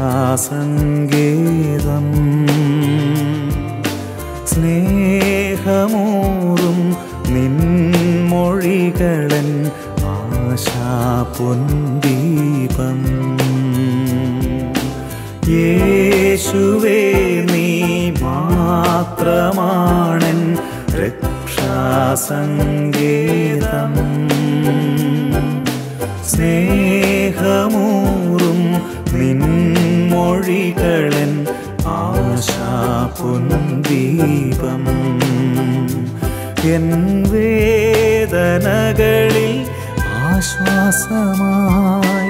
രക്ഷാസങ്കേതം സ്നേഹമൂറും നിൻമൊഴികളൻ ആശാപൊന്തീപം യേശുവേ നീ മാത്രമാണൻ രക്ഷാസങ്കേതം സ്നേഹമൂറും നിൻമൊഴികളൻ ആശാപുന്ദീപം എൻ വേദനകളിൽ ആശ്വാസമായി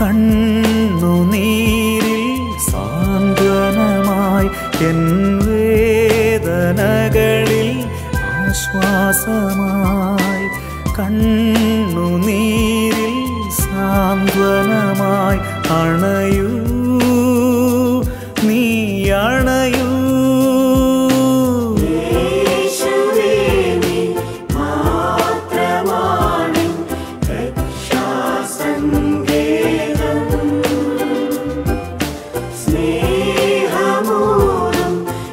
കണ്ണുനീരിൽ സാന്ത്വനമായി എൻ വേദനകളിൽ ആശ്വാസമായി കണ്ണുനീരിൽ സാന്ത്വനമായി അണയൂ നീ അണയൂ യേശുവേ നീ മാത്രമാണ് രക്ഷാസങ്കേതം സ്നേഹമൂറും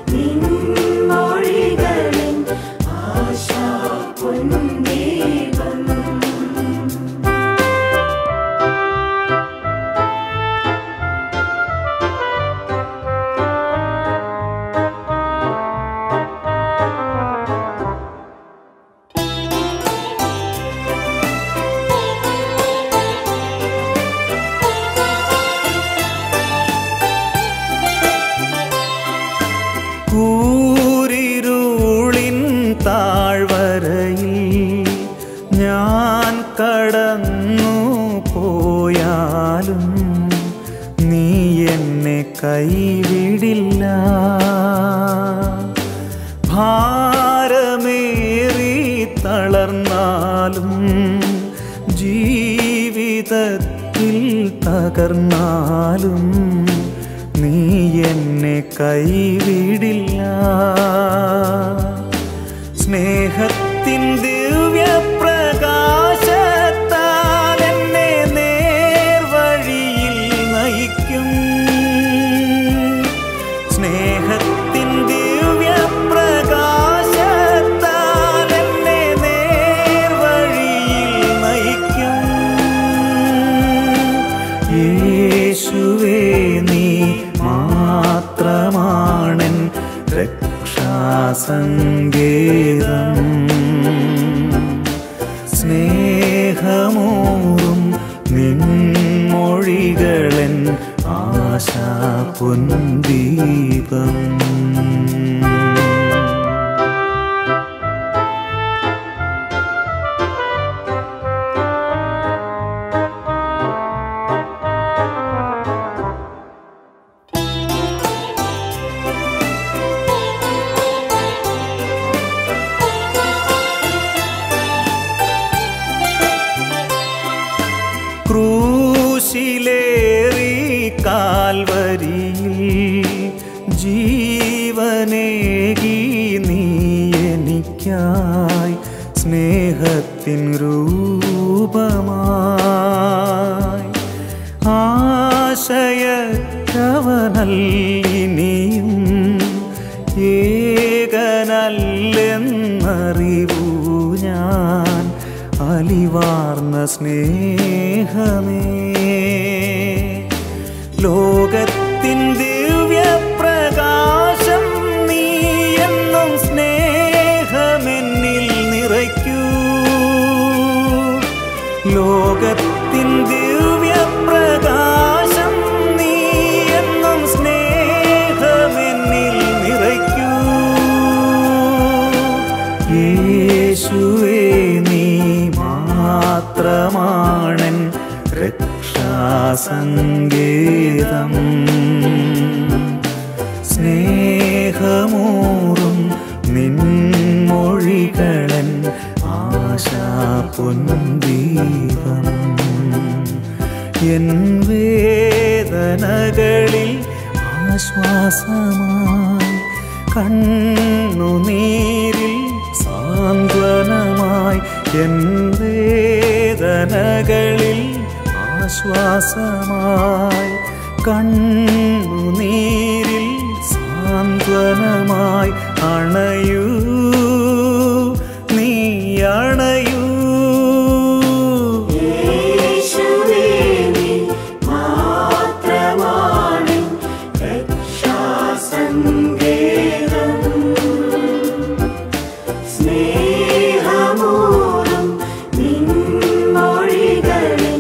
നിൻമൊഴികളിൻ ആശാപൊന്തീപം കൂരിരുളിൻ താഴ്വരയിൽ ഞാൻ കടന്നു പോയാലും നീ എന്നെ കൈവിടില്ല ഭാരമേറി തളർന്നാലും ജീവിതത്തിൽ തകർന്നാലും നീ എന്നെ കൈവിടില്ല സ്നേഹത്തിൻ ദിവ്യപ്രകാശത്താൽ എന്നെ നേർവഴിയിൽ നയിക്കും സ്നേഹത്തിൻ ദിവ്യപ്രകാശത്താൽ എന്നെ നേർവഴിയിൽ നയിക്കും യേശുവേ നീ മാത്രമാണൻ രക്ഷാസങ്കേതം സ്നേഹമൂറും നിൻമൊഴികളൻ ആശാപൊന്തീപം ക്രൂശിലേറി കാൽവരിയിൽ ജീവനേകി നീ എനിക്കായി സ്നേഹത്തിൻ രൂപമായി ആശയക്കവനല്ലിനിയും ഏകനല്ലെന്നറിവൂ ഞാൻ അലിവാർന്ന സ്നേഹമേ ലോകത്തിൻ ദിവ്യപ്രകാശം നീ എന്നും സ്നേഹമെന്നിൽ നിറയ്ക്കൂ ലോകത്തിൻ ദിവ്യപ്രകാശം നീ എന്നും സ്നേഹമെന്നിൽ നിറയ്ക്കൂ യേശുവേ നീ മാത്രമാണൻ രക്ഷാസങ്കേതം സ്നേഹമൂറും നിൻമൊഴികളൻ ആശാപൊന്തീപം എൻ വേദനകളിൽ ആശ്വാസമായി കണ്ണുനീരിൽ സാന്ത്വനമായി എൻ വേദനകളിൽ ആശ്വാസമായി കണ്ണുനീരിൽ സാന്ത്വനമായി അണയൂ നീ അണയൂ യേശുവേ നീ മാത്രമാണ് രക്ഷാസങ്കേതം സ്നേഹമൂറും നിൻമൊഴികളിൻ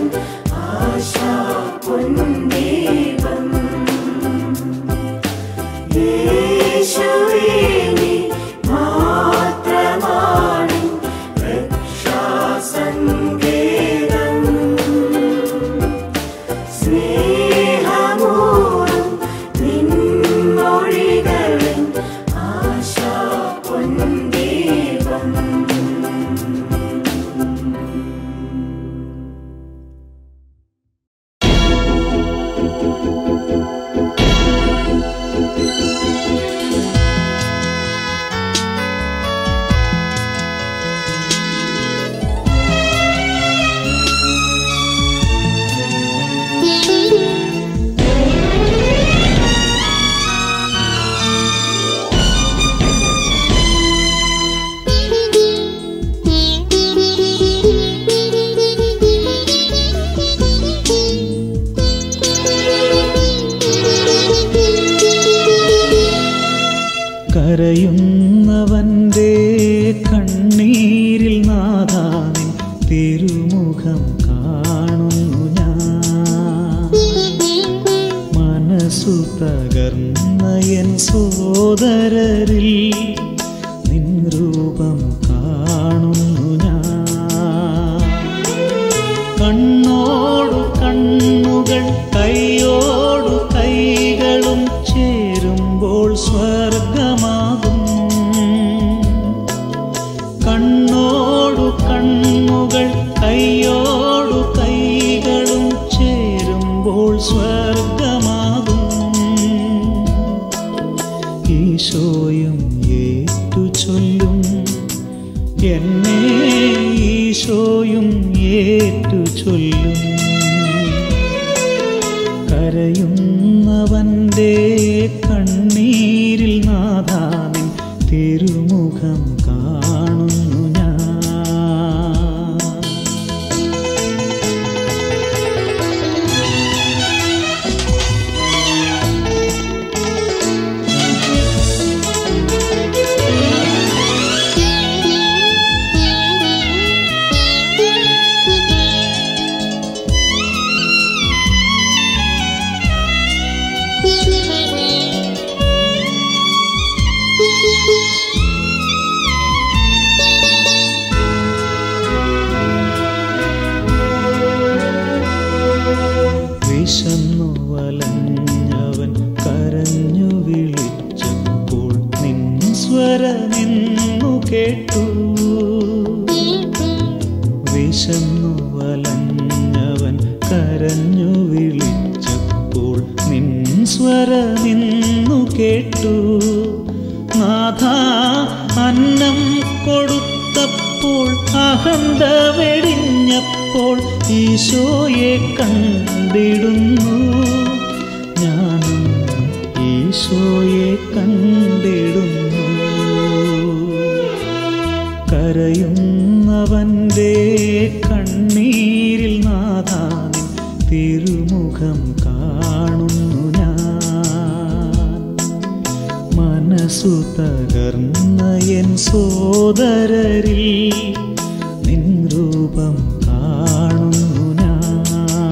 ആശാപൊൻദീപം യേശുവേ നീ മാത്രമാണ് രക്ഷാസങ്കേതം സ്നേഹമൂറും നിൻമൊഴികളിൻ ആശാപൊൻദീപം കരയുന്നവൻ്റെ കണ്ണീരിൽ നാദാനിൻ തിരുമുഖം കാണുന്നു ഞാൻ മനസ്സു തകർന്ന എൻ സോദരരിൽ നിൻ രൂപം കാണുന്നു ഞാൻ കണ്ണോടു കണ്ണുകൾ കൈയോടു കൈകളും ചേരുമ്പോൾ സ്വർഗമാകും കണ്ണോടു കണ്ണുകൾ കൈയോടു കൈകളും ചേരുമ്പോൾ സ്വർഗമാകും ഈശോയും ഏറ്റു ചൊല്ലും എന്നെ ഈശോയും ഏറ്റു ചൊല്ലും കരയുന്നവൻ്റെ കണ്ണീരിൽ നാഥാനിൻ തിരുമുഖം കാണുന്നു ഞാൻ വിശന്നു വലഞ്ഞവൻ കരഞ്ഞു വിളിച്ചപ്പോൾ നിൻ സ്വരമെന്നു കേട്ടു വിശന്നു വലഞ്ഞവൻ കരഞ്ഞു വിളിച്ചപ്പോൾ നിൻ സ്വരമെന്നു കേട്ടു നാഥ അന്നം കൊടുത്തപ്പോൾ അഹന്ത വെടിഞ്ഞപ്പോൾ ഈശോയെ കണ്ടിടുന്നു ഞാനും ഈശോയെ കണ്ടിടുന്നു കരയുന്നവൻ്റെ കണ്ണീരിൽ നാഥാനിൻ തിരുമുഖം കാണുന്നു ഞാൻ മനസ്സു തകർന്ന എൻ സോദരരിൽ നിൻ രൂപം കാണുന്നു ഞാൻ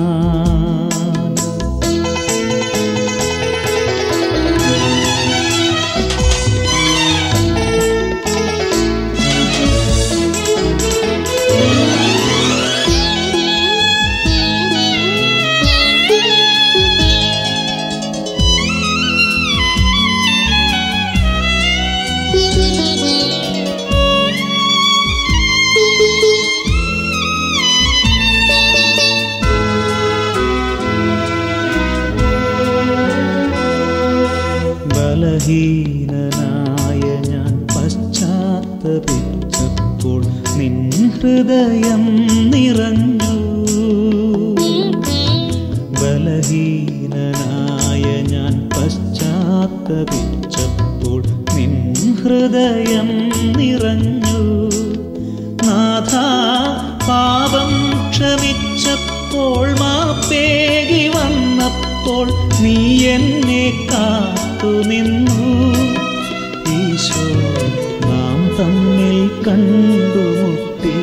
ബലഹീനനായ ഞാൻ പശ്ചാത്തപിച്ചപ്പോൾ നിൻ ഹൃദയം നിറഞ്ഞു ബലഹീനനായ ബലഹീനനായ ഞാൻ പശ്ചാത്തപിച്ചപ്പോൾ നിൻ ഹൃദയം നിറഞ്ഞു നാഥ പാപം ക്ഷമിച്ചപ്പോൾ മാപ്പേകി വന്നപ്പോൾ നീ എന്നെ കാത്തു നിന്നു ഈശോ നാം തമ്മിൽ കണ്ടുമുട്ടി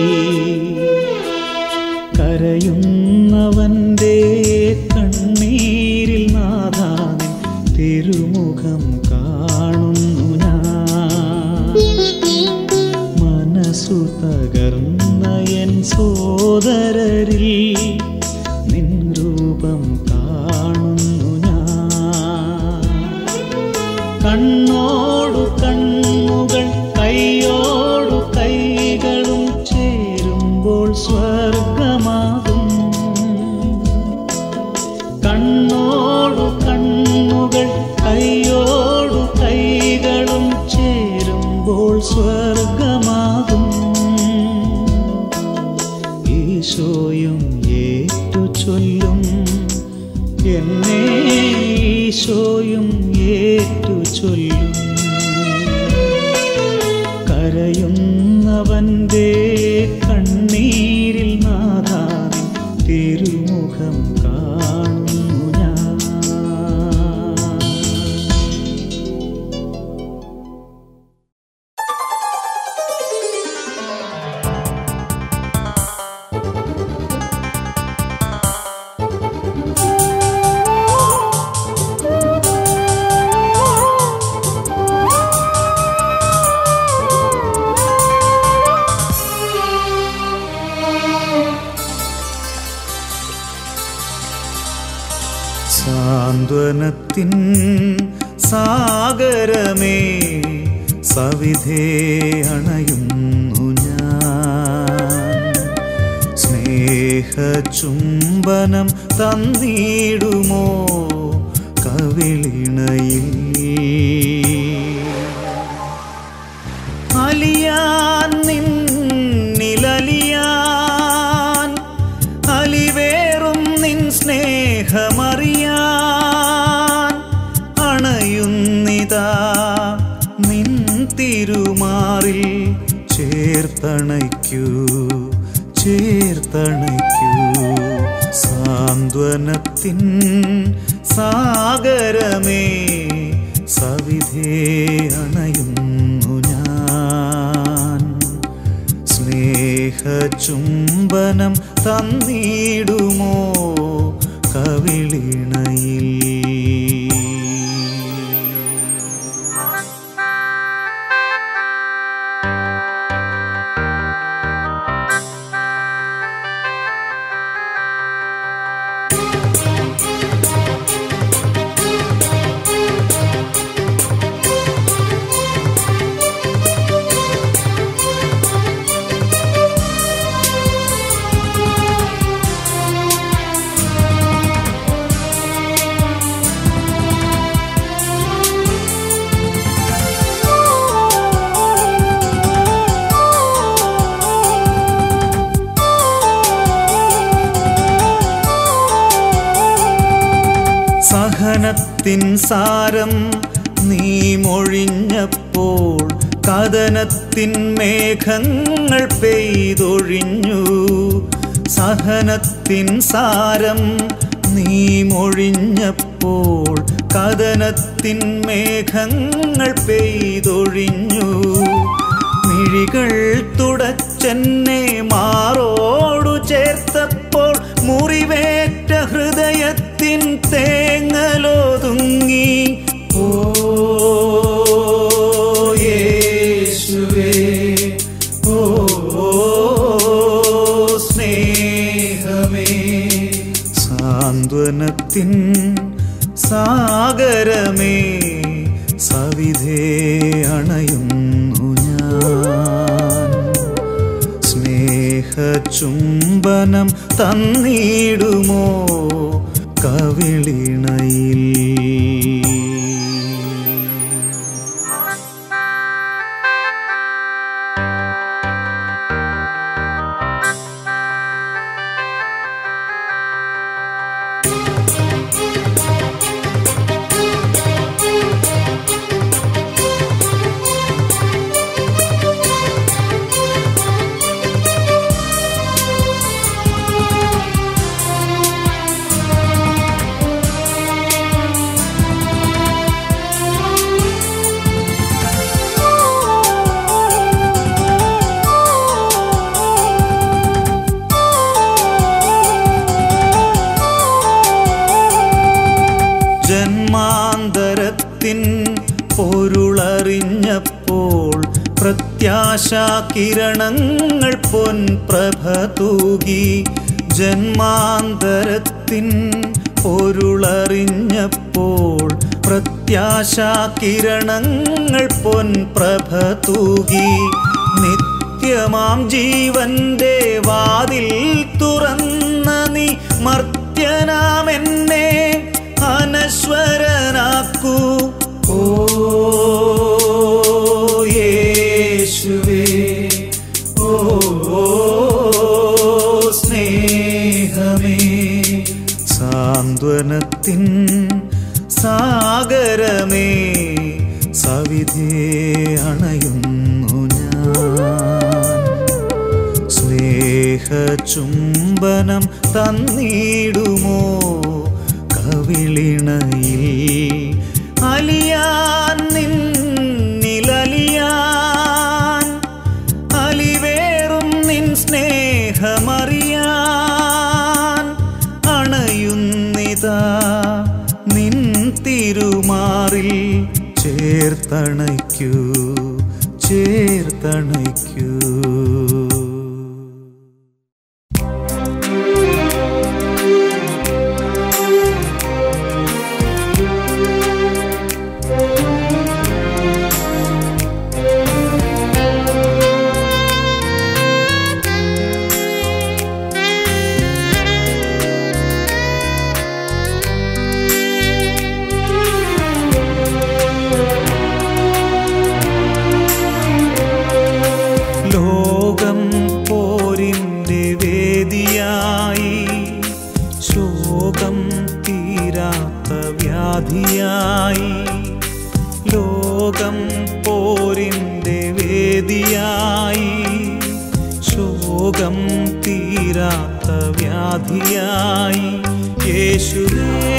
കരയുന്നവൻ്റെ കണ്ണീരിൽ നാഥാനിൻ തിരുമുഖം കാണുന്നു ഞാൻ മനസ്സു തകർന്ന എൻ സോദരരിൽ നിൻ രൂപം കാണുന്നു ഞാൻ കണ്ണോടു കണ്ണുകൾ കൈയോടു കൈകളും ചേരുമ്പോൾ സ്വർഗമാകും കണ്ണോടു കണ്ണുകൾ കൈയോടു കൈകളും ചേരുമ്പോൾ സ്വർഗമാകും ഈശോയും ഏറ്റു ചൊല്ലും എന്നെ ഈശോയും ഏറ്റു ചൊല്ലും കരയുന്നവൻ്റെ കണ്ണീരിൽ നാഥാവിൻ തിരുമുഖം കാണുന്നു ഞാൻ സാന്ത്വനത്തിൻ സാഗരമേ സവിധേ അണയുന്നു ഞാൻ സ്നേഹചുംബനം തന്നിടുമോ കവിളിണയിൽ അലിയാൻ നിന്നിലലിയാൻ അലിവേറും നിൻ സ്നേഹമറിയാൻ അണയുന്നിതാ നിൻ തിരുമാറിൽ ചേർത്തണയ്ക്കൂ ചേർത്തണയ്ക്കൂ സാന്ത്വനത്തിൻ സാഗരമേ സവിധേ അണയുന്നു ഞാൻ സ്നേഹചുംബനം തന്നിടുമോ കവിളിണയിൽ സഹനത്തിൻ സാരം നീ മൊഴിഞ്ഞപ്പോൾ കഥനത്തിൻ മേഘങ്ങൾ പെയ്തൊഴിഞ്ഞു സഹനത്തിൻ സാരം നീ മൊഴിഞ്ഞപ്പോൾ കഥനത്തിൻ മേഘങ്ങൾ പെയ്തൊഴിഞ്ഞു മിഴികൾ തുടച്ചെന്നെ മാറോടു ചേർത്തപ്പോൾ മുറിവേറ്റ ഹൃദയത്തിൻ തേങ്ങലോതുങ്ങി ഓ യേശുവേ ഓ സ്നേഹമേ സാന്ത്വനത്തിൻ സാഗരമേ സവിധേ അണയുന്നു ഞാൻ സ്നേഹചുംബനം തന്നിടുമോ കവിളിണയിൽ യേശുവേ ജന്മാന്തരത്തിൻ പൊരുളറിഞ്ഞപ്പോൾ പ്രത്യാശാ കിരണങ്ങൾ പൊൻപ്രഭ തൂകി ജന്മാന്തരത്തിൻ പൊരുളറിഞ്ഞപ്പോൾ പ്രത്യാശാ കിരണങ്ങൾ പൊൻപ്രഭ തൂകി നിത്യമാം ജീവന്റെ വാതിൽ തുറന്ന നീ മർത്യനാം എന്നെ അനശ്വരനാക്കൂ ഓ യേശുവേ ഓ സ്നേഹമേ സാന്ത്വനത്തിൻ സാഗരമേ സവിധേ അണയുന്നു ഞാൻ സ്നേഹചുംബനം തന്നിടുമോ കവിളിണയിൽ അലിയാൻ നിന്നിലലിയാൻ അലിവേറും നിൻ സ്നേഹമറിയാൻ അണയുന്നിതാ നിൻ തിരുമാറിൽ ചേർത്തണയ്ക്കൂ ചേർത്തണയ്ക്കൂ ലോകം പോരിൻ്റെ വേദിയായി ശോകം തീരാത്ത വ്യാധിയായി ലോകം പോരിൻ്റെ വേദിയായി ശോകം തീരാത്ത വ്യാധിയായി യേശുവേ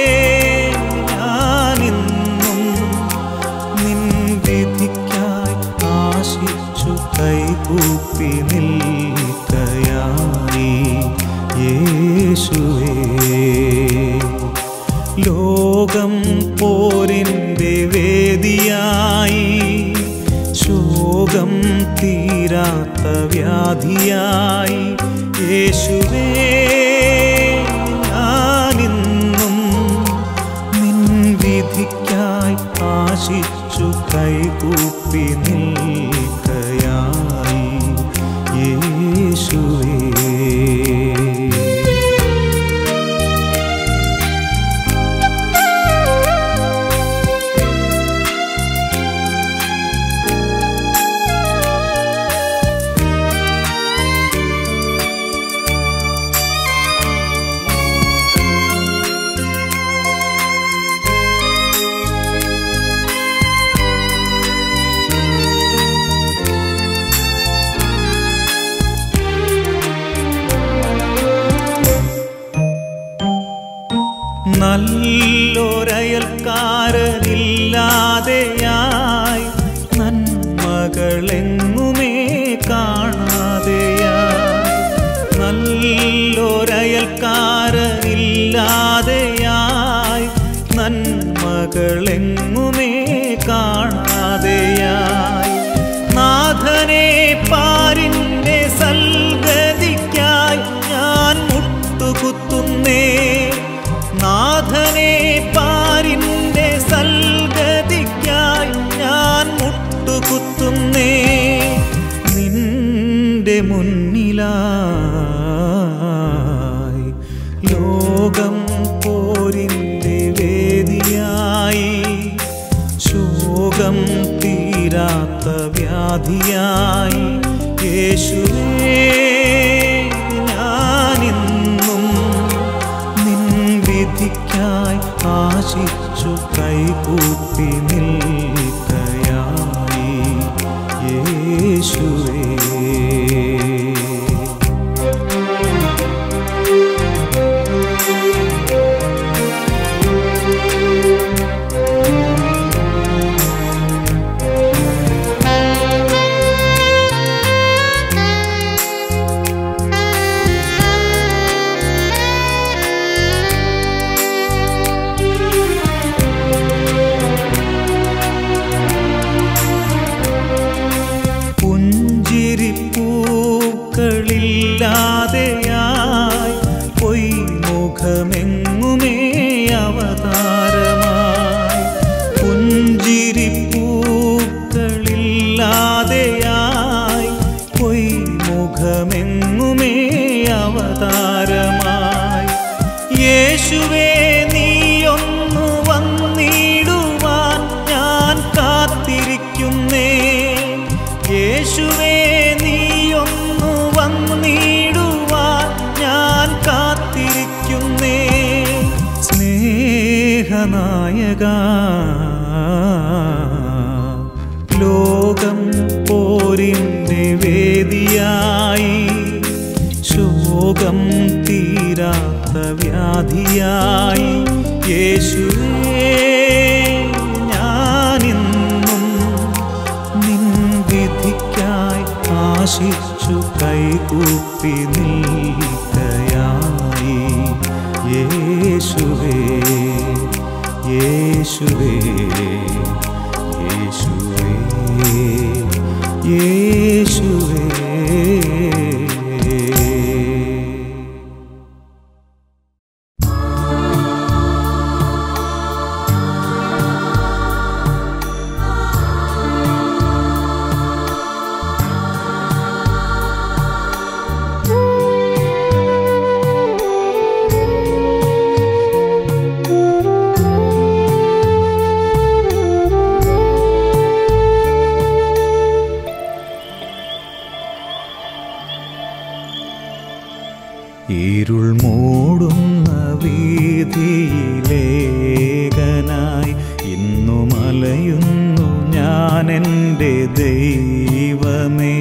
ഞാനിന്നും നിൻ വിധിക്കായി ആശിച്ചു കൈകൂപ്പി നിൽക്കയായി യേശുവേ ലോകം പോരിൻ്റെ വേദിയായി ശോകം തീരാത്ത വ്യാധിയായി യേശുവേ ഞാനിന്നും നിൻ വിധിക്കായി ആശിച്ചു കൈകൂപ്പി നിൽക്കയായി യേശുവേ നല്ലൊരയൽക്കാരനില്ലാതെയായി നന്മകളെങ്ങുമേ കാണാതെയായി നല്ലൊരയൽക്കാരനില്ലാതെയായി നന്മകളെങ്ങുമേ കാണാതെയായി നാഥനെ പാരിൻ്റെ സൽഗതിക്കായി ഞാൻ മുട്ടുകുത്തുന്നേ നാഥനെ പാരിൻ്റെ സൽഗതിക്കായി ഞാൻ മുട്ടുകുത്തുന്നേ നിന്റെ മുന്നിലായി ലോകം പോരിൻ്റെ വേദിയായി ശോകം തീരാത്ത വ്യാധിയായി യേശുവേ ഞാനിന്നും നിൻ വിധിക്കായി ആശിച്ചു കൈകൂപ്പി നിൽക്കയായി യേശുവേ Thank you. അവതാരമായി പുഞ്ചിരിപ്പൂക്കളില്ലാതെയായി പൊയ് മുഖമെങ്ങുമേ അവതാരമായി യേശുവേ നീയൊന്നു വന്നിടുവാൻ ഞാൻ കാത്തിരിക്കുന്നേ യേശുവേ നീയൊന്നു വന്നിടുവാൻ ഞാൻ കാത്തിരിക്കുന്നേ സ്നേഹനായക ലോകം പോരിൻ്റെ വേദിയായി ശോകം തീരാത്ത വ്യാധിയായി യേശുവേ ഞാനിന്നും നിൻ വിധിക്കായി ആശിച്ചു കൈകൂപ്പി നിൽക്കയായി യേശുവേ യേശുവേ യേശുവേ യേശുവേ ഇരുൾ മൂടുന്ന വീതിയിലേകനായി ഇന്നു മലയുന്നു ഞാൻ എൻ്റെ ദൈവമേ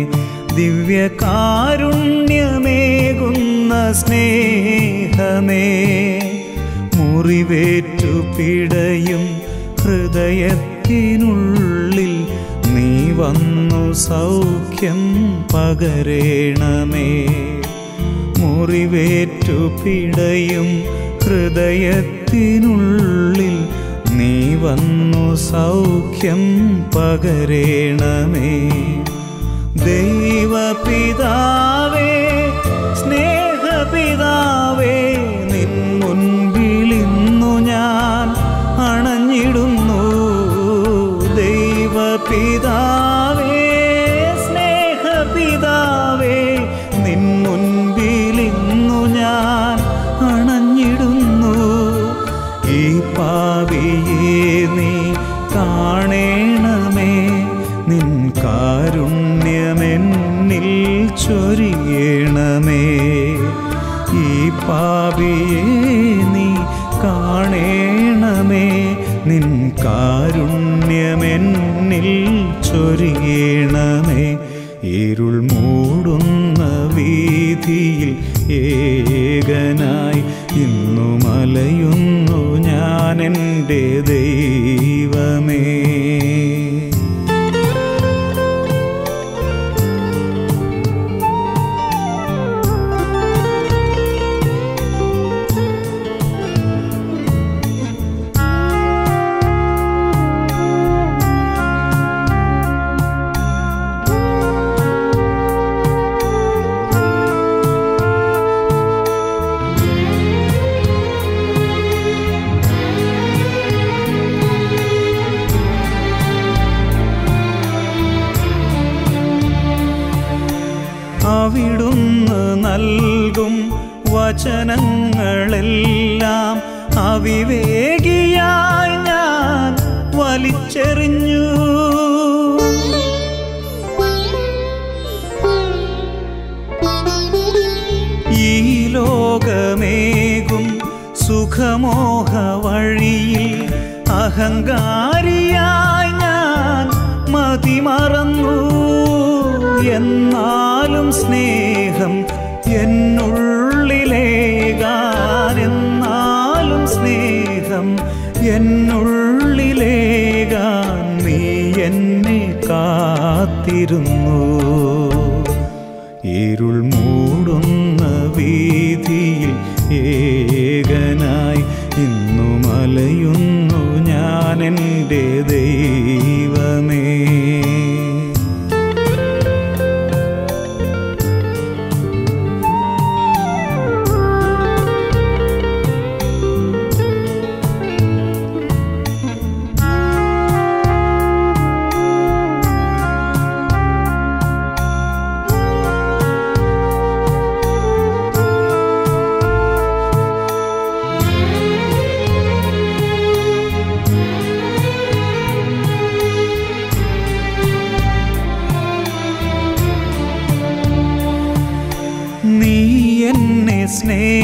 ദിവ്യകാരുണ്യമേകുന്ന സ്നേഹമേ മുറിവേറ്റു പിടയും ഹൃദയത്തിനുള്ളിൽ നീ വന്നു സൗഖ്യം പകരേണമേ മുറിവേറ്റു പിടയും ഹൃദയത്തിനുള്ളിൽ നീ വന്നു സൗഖ്യം പകരേണമേ ദൈവപിതാവേ സ്നേഹപിതാവേ നിൻ മുൻപിലിന്നു ഞാൻ അണഞ്ഞിടുന്നു ദൈവപിതാവേ സ്നേഹപിതാവേ നിൻ മുൻപിലിന്നു ഞാൻ അണഞ്ഞിടുന്നു ഈ പാവിയെ നീ കാണേണമേ നിൻ കാരുണ്യമെന്നിൽ ചൊരിയണമേ ഈ പാപിയെ നീ കാണേണമേ നിൻ കാരുണ്യമെന്നിൽ ചൊരിയണമേ ഇരുൾ മൂടുന്ന വീതിയിൽ ഏകനായി ഇന്നു മലയുന്നു ഞാൻ എൻ്റെ ദൈവമേ അവിടുന്ന് നൽകും വചനങ്ങളെല്ലാം അവിവേകിയായി ഞാൻ വലിച്ചെറിഞ്ഞു ഈ ലോകമേകും സുഖമോഹ വഴിയിൽ അഹങ്കാരിയായി ഞാൻ മതിമറന്നു എന്നാലും സ്നേഹം എന്നുള്ളിലേകാൻ എന്നാലും സ്നേഹം എന്നുള്ളിലേകാൻ നീ എന്നെ കാത്തിരുന്നു ഇരുൾ മൂടുന്ന വീതിയിൽ ഏകനായി ഇന്നു മലയുന്നു ഞാൻ എൻ്റെ ദൈവമേ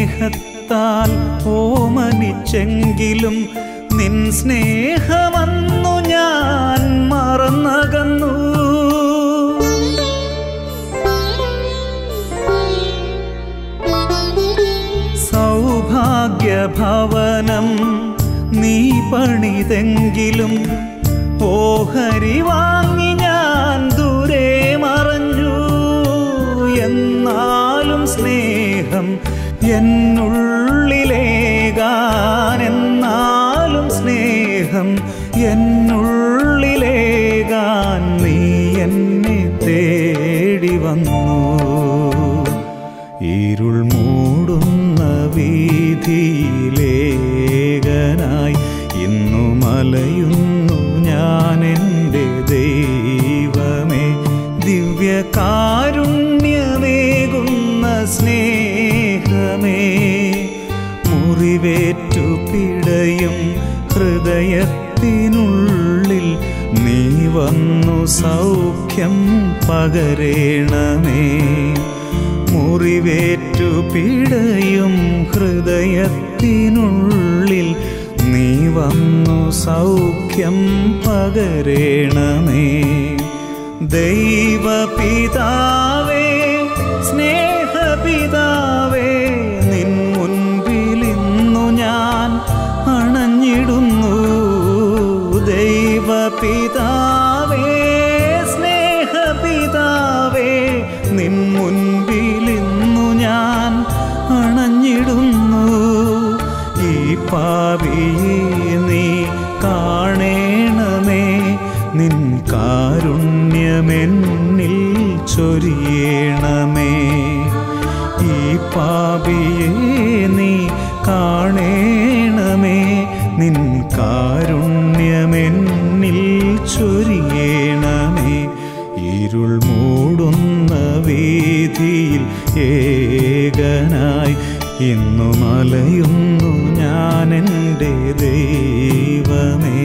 സ്നേഹത്താൽ ഓമനിച്ചെങ്കിലും നിൻ സ്നേഹമന്നു ഞാൻ മറന്നകന്നു സൗഭാഗ്യഭവനം നീ പണിതെങ്കിലും ഓഹരി വാങ്ങി ഞാൻ ദൂരെ മറഞ്ഞു എന്നാലും സ്നേഹം എന്നുള്ളിലേകാൻ എന്നാലും സ്നേഹം എന്നുള്ളിലേകാൻ നീ എന്നെ തേടി വന്നു ഇരുൾ മൂടുന്ന വീതിയിലേകനായി ഇന്നു മലയുന്നു ഞാൻ എൻ്റെ ദൈവമേ ദിവ്യകാരുണ്യമേകുന്ന സ്നേഹമേ മുറിവേറ്റു പിടയും ഹൃദയത്തിനുള്ളിൽ നീ വന്നു സൗഖ്യം പകരേണമേ മുറിവേറ്റു പിടയും ഹൃദയത്തിനുള്ളിൽ നീ വന്നു സൗഖ്യം പകരേണമേ ദൈവപിതാവേ സ്നേഹപിതാവേ നിൻ മുൻപിൽ ഇന്നു ഞാൻ അണഞ്ഞിടുന്നു ദൈവപിതാവേ സ്നേഹപിതാവേ നിൻ മുൻപിൽ ഇന്നു ഞാൻ അണഞ്ഞിടുന്നു ഈ പാപിയെ നീ കാണേണമേ നിൻ കാരുണ്യമെന്നിൽ ചൊരിയണമേ ഈ പാപിയെ നീ കാണേണമേ നിൻ കാരുണ്യമെന്നിൽ ചൊരിയണമേ ഇരുൾ മൂടുന്ന വീതിയിൽ ഏകനായി ഇന്നു മലയുന്നു ഞാൻ എൻ്റെ ദൈവമേ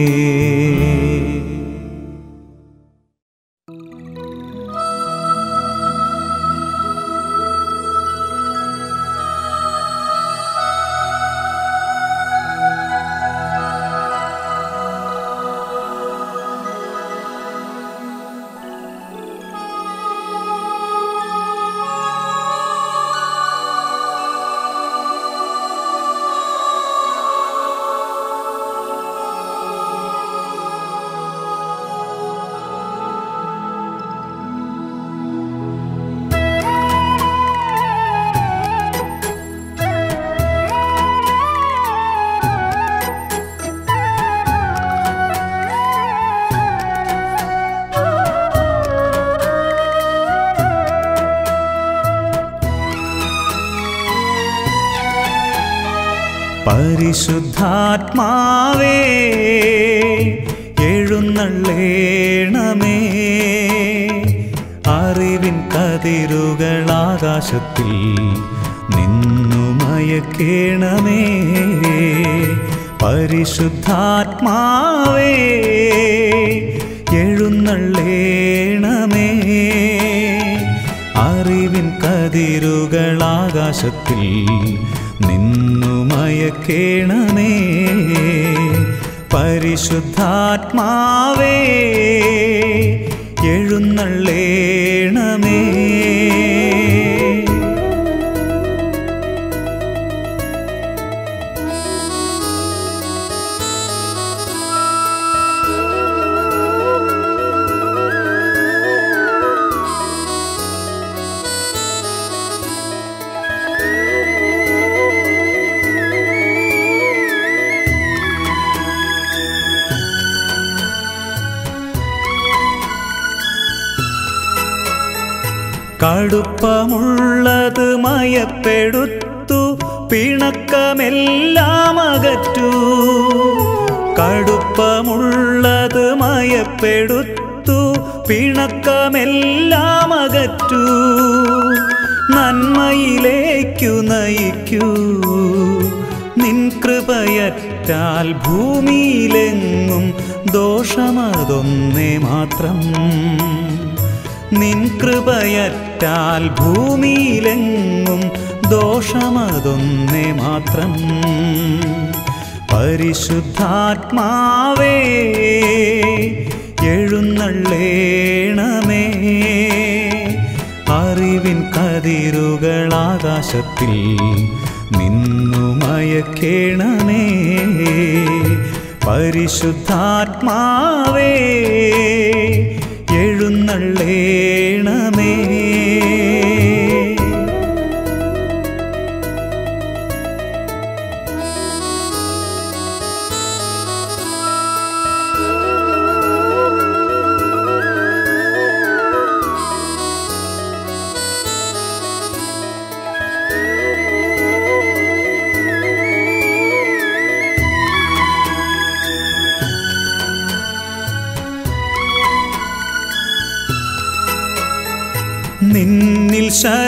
പരിശുദ്ധാത്മാവേ എഴുന്നള്ളേണമേ അറിവിൻ കതിരുകൾ ആകാശത്തിൽ നിന്നു മയക്കേണമേ പരിശുദ്ധാത്മാവേ എഴുന്നള്ളേണമേ അറിവിൻ കതിരുകൾ ആകാശത്തിൽ നിന്നു മയക്കേണമേ പരിശുദ്ധാത്മാവേ എഴുന്നള്ളേണമേ കടുപ്പമുള്ളത് മയപ്പെടുത്തു പിണക്കമെല്ലാം അകറ്റു കടുപ്പമുള്ളത് മയപ്പെടുത്തു പിണക്കമെല്ലാം അകറ്റു നന്മയിലേക്കു നയിക്കൂ നിൻ കൃപയറ്റാൽ ഭൂമിയിലെങ്ങും ദോഷമതൊന്നേ മാത്രം നിൻ കൃപയറ്റാൽ ഭൂമിയിലെങ്ങും ദോഷമതൊന്നേ മാത്രം പരിശുദ്ധാത്മാവേ എഴുന്നള്ളേണമേ അറിവിൻ കതിരുകൾ ആകാശത്തിൽ നിന്നു മയക്കേണമേ പരിശുദ്ധാത്മാവേ എഴുന്നള്ളേണമേ നിന്നിൽ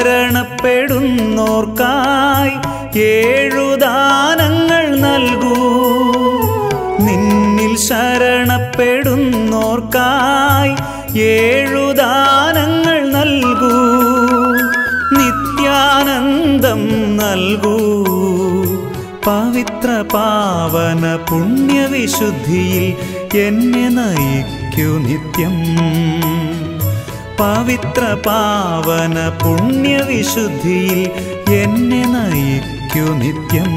ശരണപ്പെടുന്നോർക്കായി ഏഴുദാനങ്ങൾ നൽകൂ നിന്നിൽ ശരണപ്പെടുന്നോർക്കായി ഏഴുദാനങ്ങൾ നൽകൂ നിത്യാനന്ദം നൽകൂ പവിത്ര പാവന പുണ്യവിശുദ്ധിയിൽ എന്നെ നയിക്കൂ നിത്യം പവിത്ര പാവന പുണ്യവിശുദ്ധിയിൽ എന്നെ നയിക്കൂ നിത്യം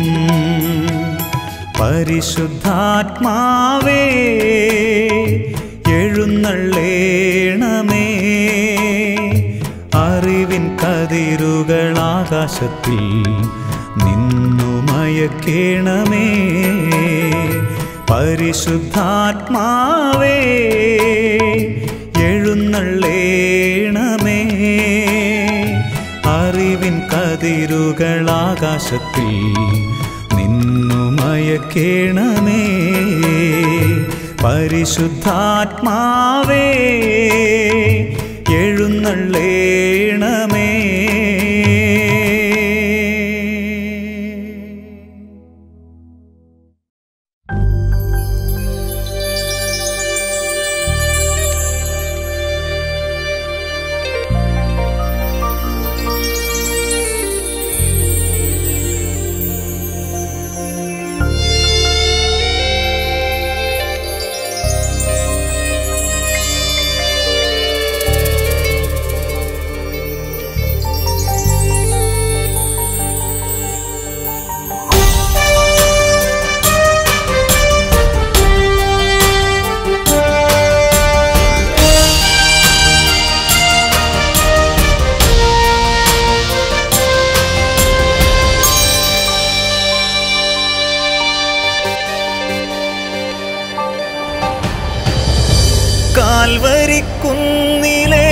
പരിശുദ്ധാത്മാവേ എഴുന്നള്ളേണമേ അറിവിൻ കതിരുകൾ ആകാശത്തിൽ നിന്നു മയക്കേണമേ പരിശുദ്ധാത്മാവേ എഴുന്നള്ളേണമേ അറിവിൻ കതിരുകൾ ആകാശത്തിൽ നിന്നു മയക്കേണമേ പരിശുദ്ധാത്മാവേ എഴുന്നള്ളേണമേ കാൽവരിക്കുന്നിലെ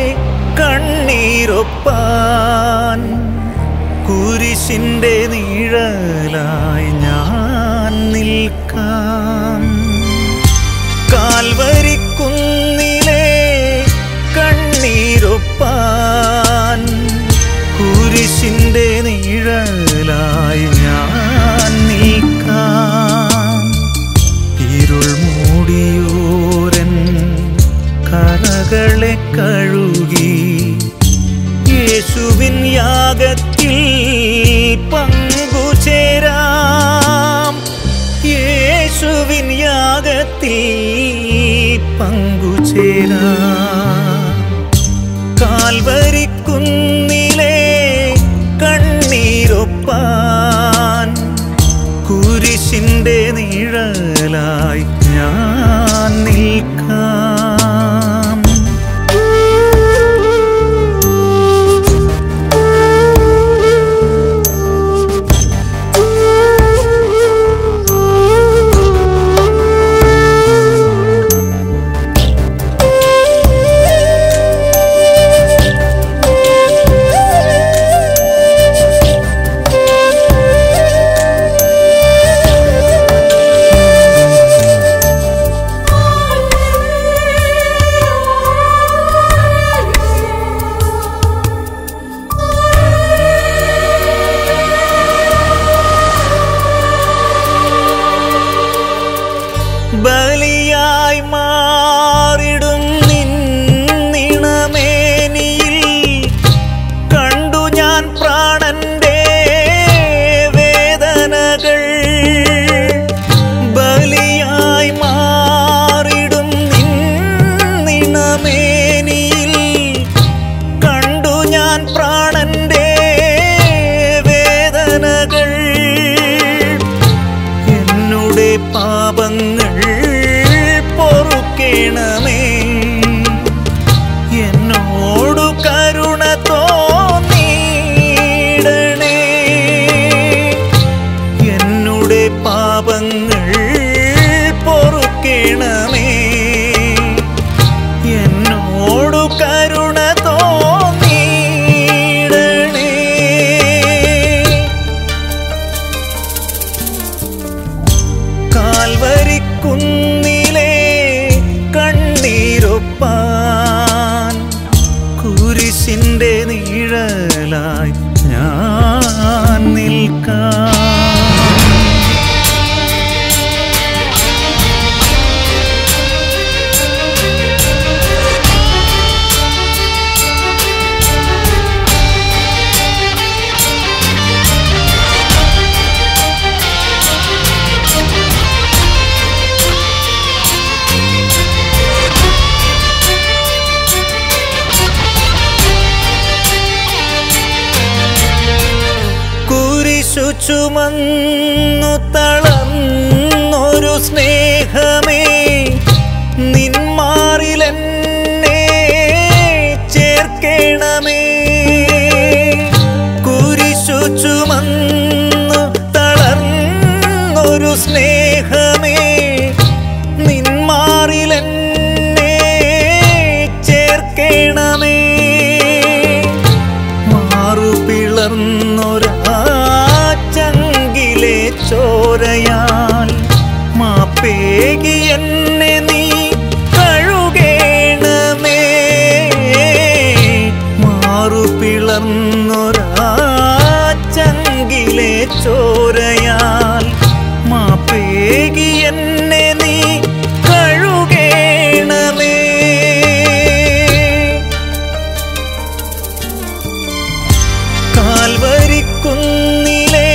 കണ്ണീരൊപ്പാൻ കുരിശിൻ്റെ നിഴലായി ഞാൻ നിൽക്കാം കാൽവരിക്കുന്നിലെ കണ്ണീരൊപ്പാൻ കുരിശിൻ്റെ നിഴലായി ഞാൻ നിൽക്കാം ഇരുൾ മൂടിയോരൻ കറകളെ കഴുകി യേശുവിൻ യാഗത്തിൽ പങ്കുചേരാം യേശുവിൻ യാഗത്തിൽ പങ്കുചേരാം കാൽവരിക്കുന്നിലെ കണ്ണീരൊപ്പാൻ കുരിശിൻ്റെ നിഴലായി ഞാൻ നിൽക്കാം Thank you. പാപങ്ങൾ പൊറുക്കേണമേ എന്നോടു കരുണ തോന്നിയിടണേ എന്നുടെ പാപങ്ങൾ പൊറുക്കേണമേ എന്നോടു കരുണ തോന്നിയിടണേ കാൽവരിക്കുന്നിലെ കണ്ണീരൊപ്പാൻ കുരിശിന്റെ നീഴലായി ഞാൻ നിൽക്കാം കുരിശു ചുമന്നു തളർന്നൊരു സ്നേഹമേ നിന്മാറിലെന്നെ ചേർക്കേണമേ കുരിശു ചുമന്നു തളർന്നൊരു സ്നേഹമേ നിന്മാറിലെന്നെ ചേർക്കേണമേ മാറു പിളർന്നൊരാ ചങ്കിലെ ചോരയാൽ മാപ്പേകി എന്നെ നീ കഴുകേണമേ മാറു പിളർന്നൊരാ ചങ്കിലെ ചോരയാൽ മാപ്പേകി എന്നെ നീ കഴുകേണമേ കാൽവരിക്കുന്നിലെ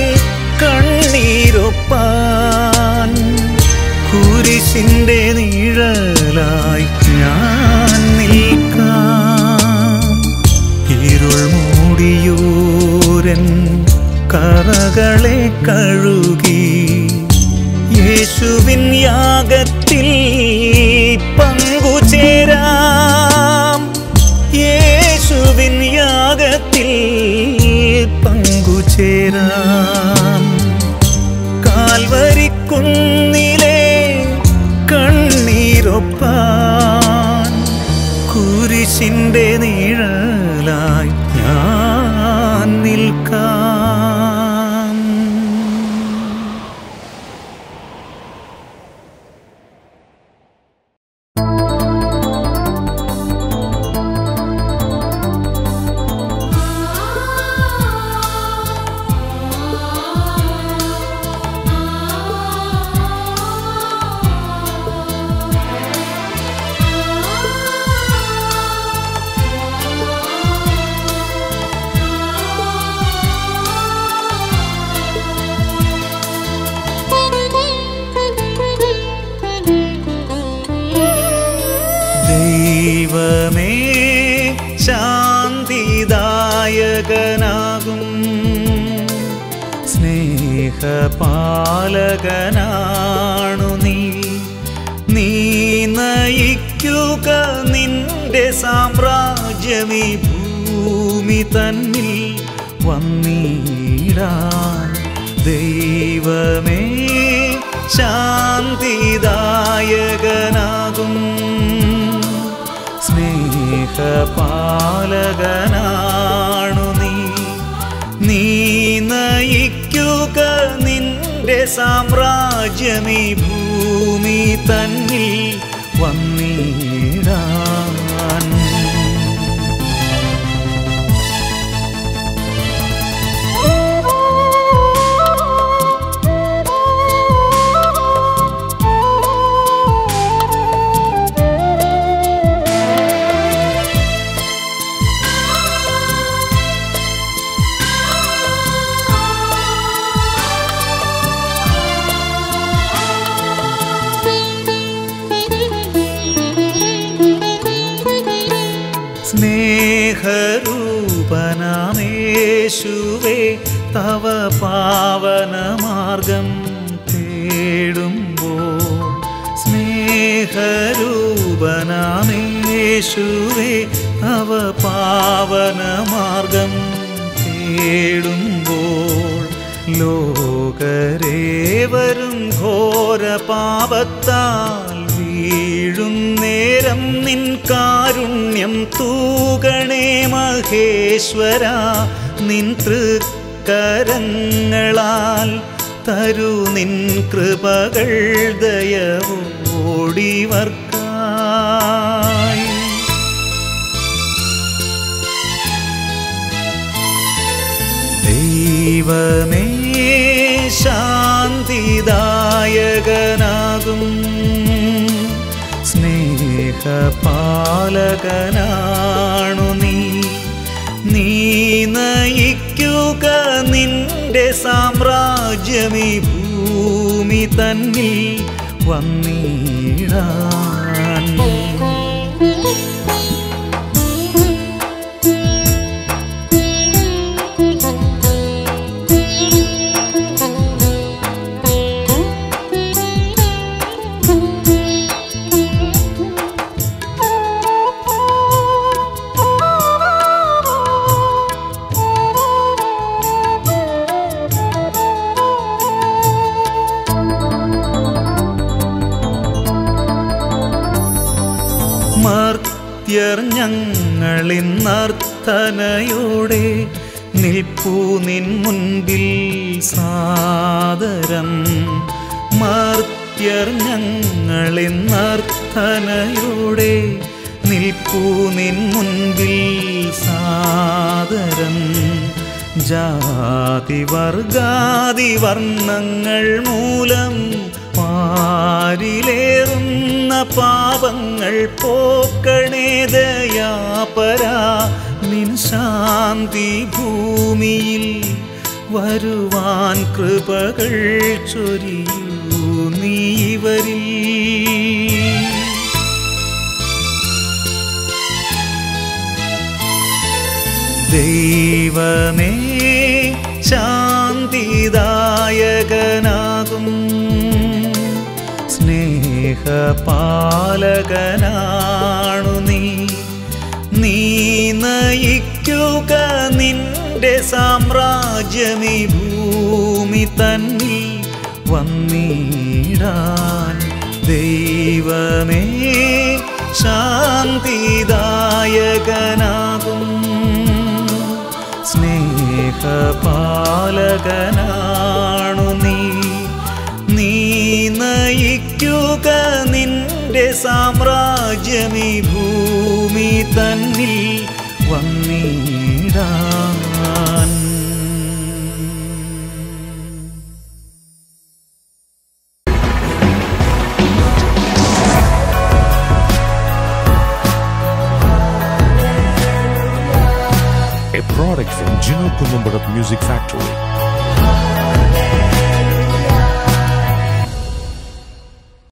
കണ്ണീരൊപ്പാൻ കുരിശിന്റെ നീഴലായി ഞാൻ നിൽക്കാം ഇരുൾ മൂടിയൂരൻ കറകളെ കഴുകി യേശുവിൻ യാഗത്തിൽ പങ്കുചേരാം യേശുവിൻ യാഗത്തിൽ പങ്കുചേരാം കാൽവരിക്കുന്നിലെ കണ്ണീരൊപ്പാൻ കുരിശിന്റെ നീഴലായി ഞാൻ നിൽക്കാം ദൈവമേ ശാന്തിദായകനാകും സ്നേഹപാലകനാണു നീ നീ നയിക്കുക നിന്റെ സാമ്രാജ്യമീ ഭൂമി തന്നിൽ വന്നിടാൻ ദൈവമേ ശാന്തിദായകനാകും സ്നേഹപാലകനാണു നീ നീ നയിക്കുക നിന്റെ സാമ്രാജ്യമീ ഭൂമി തന്നിൽ വന്നിടാൻ സ്നേഹരൂപനാമേശുവേ തവ പാവനമാർഗം തേടും സ്നേഹരൂപനാമേശുവേ അവ പാവനമാർഗം തേടുമ്പോൾ ലോകരേവരും ഘോര പാപത്താൽ വീഴും നേരം നിൻ കാരുണ്യം തൂകണേ മഹേശ്വര നിൻ തൃക്കരങ്ങളാൽ തരു നിൻ കൃപകൾ ദയവോടിവർക്കായി ദൈവമേ ശാന്തിദായകനാകും സ്നേഹപാലകനാണു നീ നീ നയിക്കുക നിന്റെ സാമ്രാജ്യമീ ഭൂമി തന്നിൽ വന്നിടാൻ മർത്യർ ഞങ്ങളിൻ നർത്തനയോടെ നിൽപ്പൂ നിൻ മുൻപിൽ സാദരം മർത്യർ ഞങ്ങളിൻ നർത്തനയോടെ നിൽപ്പൂ നിൻ മുൻപിൽ സാദരം ജാതി വർഗാതി വർണ്ണങ്ങൾ മൂലം പാരിലേറുന്ന പാപങ്ങൾ പോക്കണേ ദയാപര നിൻ ശാന്തി ഭൂമിയിൽ വരുവാൻ കൃപകൾ ചൊരിയൂ നീവരിൽ ദൈവമേ ശാന്തിദായകനാകും സ്നേഹപാലകനാണു നീ നീ നയിക്കുക നിന്റെ സാമ്രാജ്യമീ ഭൂമി തന്നിൽ വന്നിടാൻ ദൈവമേ ശാന്തിദായകനാകും സ്നേഹപാലകനാണു നീ നീ നയിക്കുക നിന്റെ സാമ്രാജ്യമീ ഭൂമി തന്നിൽ വന്നിടാൻ a product from Gino Columbarat Music Factory.